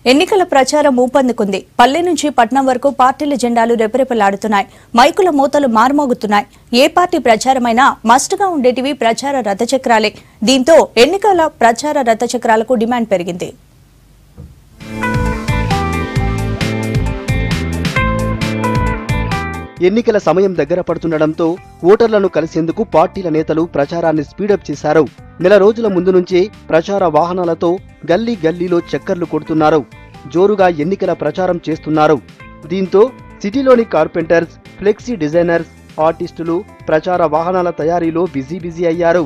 ఎన్నికల ప్రచారం ఊపందుకుంది పల్లె నుంచి పట్నం వరకు పార్టీల జెండాలు రెపరెపలాడుతున్నాయి మైకుల మూతలు మార్మోగుతున్నాయి ఏ పార్టీ ప్రచారమైనా మస్ట్గా ఉండేటివి ప్రచార రథచక్రాలే దీంతో ఎన్నికల ప్రచార రథచక్రాలకు డిమాండ్ పెరిగింది ఎన్నికల సమయం దగ్గర పడుతుండటంతో ఓటర్లను కలిసేందుకు పార్టీల నేతలు ప్రచారాన్ని స్పీడప్ చేశారు నెల రోజుల ముందు నుంచే ప్రచార వాహనాలతో గల్లీ గల్లీలో చక్కర్లు కొడుతున్నారు జోరుగా ఎన్నికల ప్రచారం చేస్తున్నారు దీంతో సిటీలోని కార్పెంటర్స్ ఫ్లెక్సీ డిజైనర్స్ ఆర్టిస్టులు ప్రచార వాహనాల తయారీలో బిజీ బిజీ అయ్యారు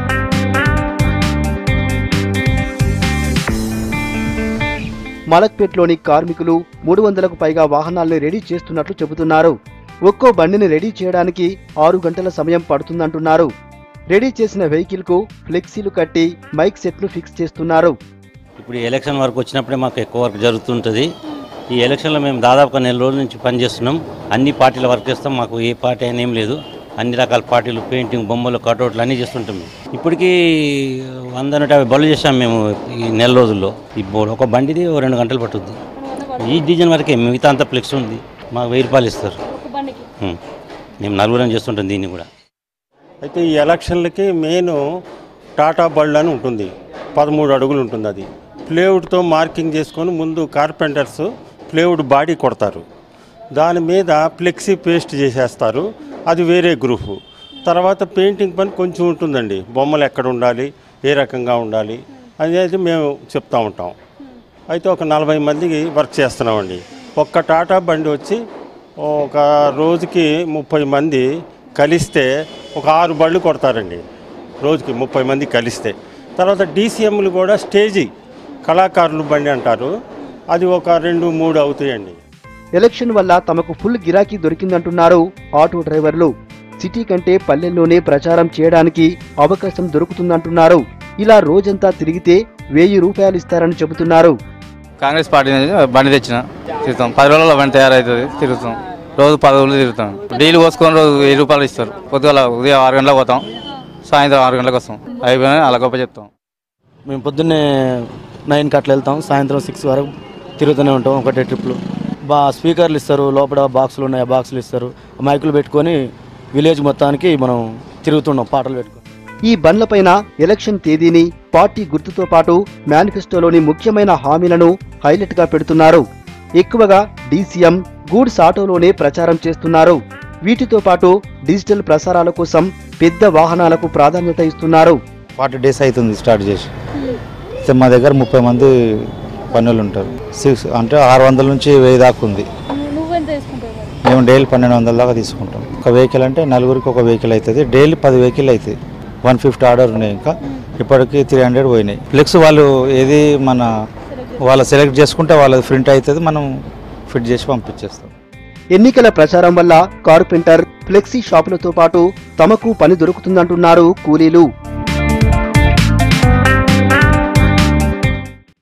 మలక్పేట్లోని కార్మికులు మూడు వందలకు పైగా వాహనాల్ని రెడీ చేస్తున్నట్లు చెబుతున్నారు ఒక్కో బండిని రెడీ చేయడానికి ఆరు గంటల సమయం పడుతుందంటున్నారు రెడీ చేసిన వెహికల్ కు ఫ్లెక్సీలు కట్టి మైక్ సెట్ ను ఫిక్స్ చేస్తున్నారు ఇప్పుడు ఈ ఎలక్షన్ వరకు వచ్చినప్పుడే మాకు ఎక్కువ వర్క్ జరుగుతుంటుంది ఈ ఎలక్షన్లో మేము దాదాపుగా నెల రోజుల నుంచి పనిచేస్తున్నాం అన్ని పార్టీల వర్క్ చేస్తాం మాకు ఏ పార్టీ అయినా ఏం లేదు అన్ని రకాల పార్టీలు పెయింటింగ్ బొమ్మలు కటౌట్లు అన్నీ చేస్తుంటాం మేము ఇప్పటికీ వంద నూట యాభై బళ్ళు చేసాం మేము ఈ నెల రోజుల్లో ఈ బో- ఒక బండిది ఓ రెండు గంటలు పట్టుద్ది ఈ డిజైన్ వరకే మిగతా అంతా ఫ్లెక్స్ ఉంది మాకు వెయ్యి రూపాయలు ఇస్తారు ఉం. మేము నలుగురం చేస్తుంటాం దీన్ని కూడా అయితే ఈ ఎలక్షన్లకి మెయిన్ టాటా బళ్ళు అని ఉంటుంది పదమూడు అడుగులు ఉంటుంది అది ప్లేవుడ్తో మార్కింగ్ చేసుకొని ముందు కార్పెంటర్స్ ప్లేవుడ్ బాడీ కొడతారు దాని మీద ఫ్లెక్సీ పేస్ట్ చేసేస్తారు అది వేరే గ్రూపు తర్వాత పెయింటింగ్ పని కొంచెం ఉంటుందండి బొమ్మలు ఎక్కడ ఉండాలి ఏ రకంగా ఉండాలి అనేది మేము చెప్తా ఉంటాం అయితే ఒక నలభై మందికి వర్క్ చేస్తున్నామండి ఒక్క టాటా బండి వచ్చి ఒక రోజుకి ముప్పై మంది కలిస్తే ఒక ఆరు బళ్ళు కొడతారండి రోజుకి ముప్పై మంది కలిస్తే తర్వాత డీసీఎంలు కూడా స్టేజీ కళాకారులు బండి అంటారు అది ఒక రెండు మూడు అవుతాయండి ఎలక్షన్ వల్ల తమకు ఫుల్ గిరాకీ దొరికిందంటున్నారు ఆటో డ్రైవర్లు సిటీ కంటే పల్లెల్లోనే ప్రచారం చేయడానికి అవకాశం దొరుకుతుందంటున్నారు ఇలా రోజంతా తిరిగితే వెయ్యి రూపాయలు ఇస్తారని చెబుతున్నారు కాంగ్రెస్ పార్టీ నుంచి బండి తెచ్చిన తిరుగుతాం పది రోజుల్లో బండి తయారవుతుంది తిరుగుతాం రోజు పది రోజులు తిరుగుతాం డీలు పోసుకొని రోజు వెయ్యి రూపాయలు ఇస్తారు పొద్దుగల ఉదయం ఆరు గంటలకు పోతాం సాయంత్రం ఆరు గంటలకు వస్తాం అయిపోయినా అలా గొప్ప చెప్తాం మేము పొద్దున్నే నైన్కి అట్లా వెళ్తాం సాయంత్రం సిక్స్ వరకు తిరుగుతూనే ఉంటాం ఒకటే ట్రిప్లు బా స్పీకర్లు ఇస్తారు లోపల బాక్సులు ఉన్నాయి ఆ బాక్సులు ఇస్తారు మైకులు పెట్టుకొని విలేజ్ మొత్తానికి మనం తిరుగుతున్నాం పాటలు పెట్టుకొని ఈ బండ్లపైన ఎలక్షన్ తేదీని పార్టీ గుర్తుతో పాటు మేనిఫెస్టోలోని ముఖ్యమైన హామీలను హైలైట్ గా పెడుతున్నారు ఎక్కువగా డీసీఎం గూడ్స్ ఆటోలోనే ప్రచారం చేస్తున్నారు వీటితో పాటు డిజిటల్ ప్రసారాల కోసం పెద్ద వాహనాలకు ప్రాధాన్యత ఇస్తున్నారు ఫార్టీ డేస్ అవుతుంది స్టార్ట్ చేసి అయితే మా దగ్గర ముప్పై మంది పనులు ఉంటారు సిక్స్ అంటే ఆరు వందల నుంచి వెయ్యి దాకా ఉంది మేము డైలీ పన్నెండు వందల దాకా తీసుకుంటాం ఒక వెహికల్ అంటే నలుగురికి ఒక వెహికల్ అవుతుంది డైలీ పది వెహికల్ అవుతాయి వన్ ఫిఫ్టీ ఆర్డర్ ఉన్నాయి ఇంకా ఇప్పటికి త్రీ హండ్రెడ్ పోయినాయి ఫ్లెక్స్ వాళ్ళు ఏది మన వాళ్ళు సెలెక్ట్ చేసుకుంటే వాళ్ళది ప్రింట్ అవుతుంది మనం ఫిట్ చేసి పంపించేస్తాం ఎన్నికల ప్రచారం వల్ల కార్పెంటర్ ఫ్లెక్సీ షాపులతో పాటు తమకు పని దొరుకుతుందంటున్నారు కూలీలు